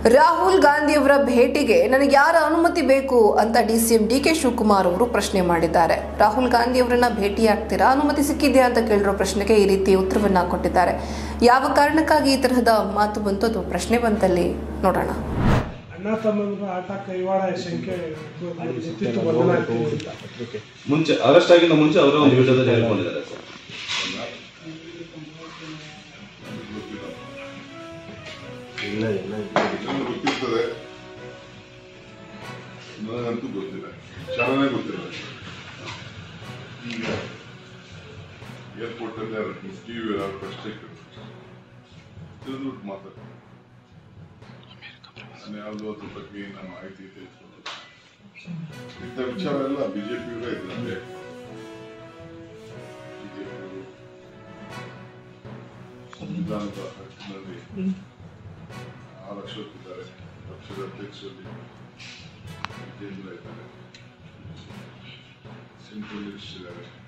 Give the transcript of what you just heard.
ರಾಹುಲ್ ಗಾಂಧಿಯವರ ಭೇಟಿಗೆ ನನಗೆ ಯಾರ ಅನುಮತಿ ಬೇಕು ಅಂತ ಡಿಸಿಎಂ ಡಿ ಕೆ ಶಿವಕುಮಾರ್ ಅವರು ಪ್ರಶ್ನೆ ಮಾಡಿದ್ದಾರೆ ರಾಹುಲ್ ಗಾಂಧಿ ಅವರನ್ನ ಭೇಟಿಯಾಗ್ತೀರಾ ಅನುಮತಿ ಸಿಕ್ಕಿದೆಯಾ ಅಂತ ಕೇಳಿರೋ ಪ್ರಶ್ನೆಗೆ ಈ ರೀತಿ ಉತ್ತರವನ್ನ ಕೊಟ್ಟಿದ್ದಾರೆ ಯಾವ ಕಾರಣಕ್ಕಾಗಿ ಈ ತರಹದ ಮಾತು ಬಂತು ಅಥವಾ ಪ್ರಶ್ನೆ ಬಂತಲ್ಲಿ ನೋಡೋಣ ಅಣ್ಣ ತಮ್ಮಂದ್ರ ಆಟ ಕೈವಾಡ ಶಂಕೆ ಗೊತ್ತಿತ್ತು ಬದಲಾಗ್ತೀನಿ ಅಂತ ಮುಂಚೆ ಅರೆಸ್ಟ್ ಆಗಿಂದ ಮುಂಚೆ ಅವರೇ ಒಂದು ವಿಡಿಯೋದಲ್ಲಿ ಹೇಳ್ಕೊಂಡಿದ್ದಾರೆ ಸರ್ ನನಗೆ ಗೊತ್ತಿರ್ತದೆ ನನಗಂತೂ ಗೊತ್ತಿಲ್ಲ ಚಾಲನೆ ಗೊತ್ತಿಲ್ಲ ಈಗ ಏರ್ಪೋರ್ಟ್ ಅಲ್ಲಿ ಯಾರು ಟಿವಿ ಯಾರು ಪ್ರಶ್ನೆ ತಿಳಿದ್ಬಿಟ್ಟು ಮಾತಾಡ್ತಾರೆ ನಾನು ಯಾವುದೋ ಅದ್ರ ಬಗ್ಗೆ ನಾನು ಮಾಹಿತಿ ತಿಳ್ಕೊಂಡು ಇಂಥ ವಿಚಾರ ಎಲ್ಲ ಬಿಜೆಪಿಯವರೇ ಇದ್ದಂತೆ ಬಿಜೆಪಿಯವರು ಸಂವಿಧಾನದ ಹಕ್ಕಿನಲ್ಲಿ ಆರ್ ಅಶೋಕ್ ಇದ್ದಾರೆ ಪಕ್ಷದ ಅಧ್ಯಕ್ಷರಲ್ಲಿ ವಿಜೇಂದ್ರ ಇದ್ದಾರೆ ಸೆಂಟ್ರಲ್ ಇದ್ದಾರೆ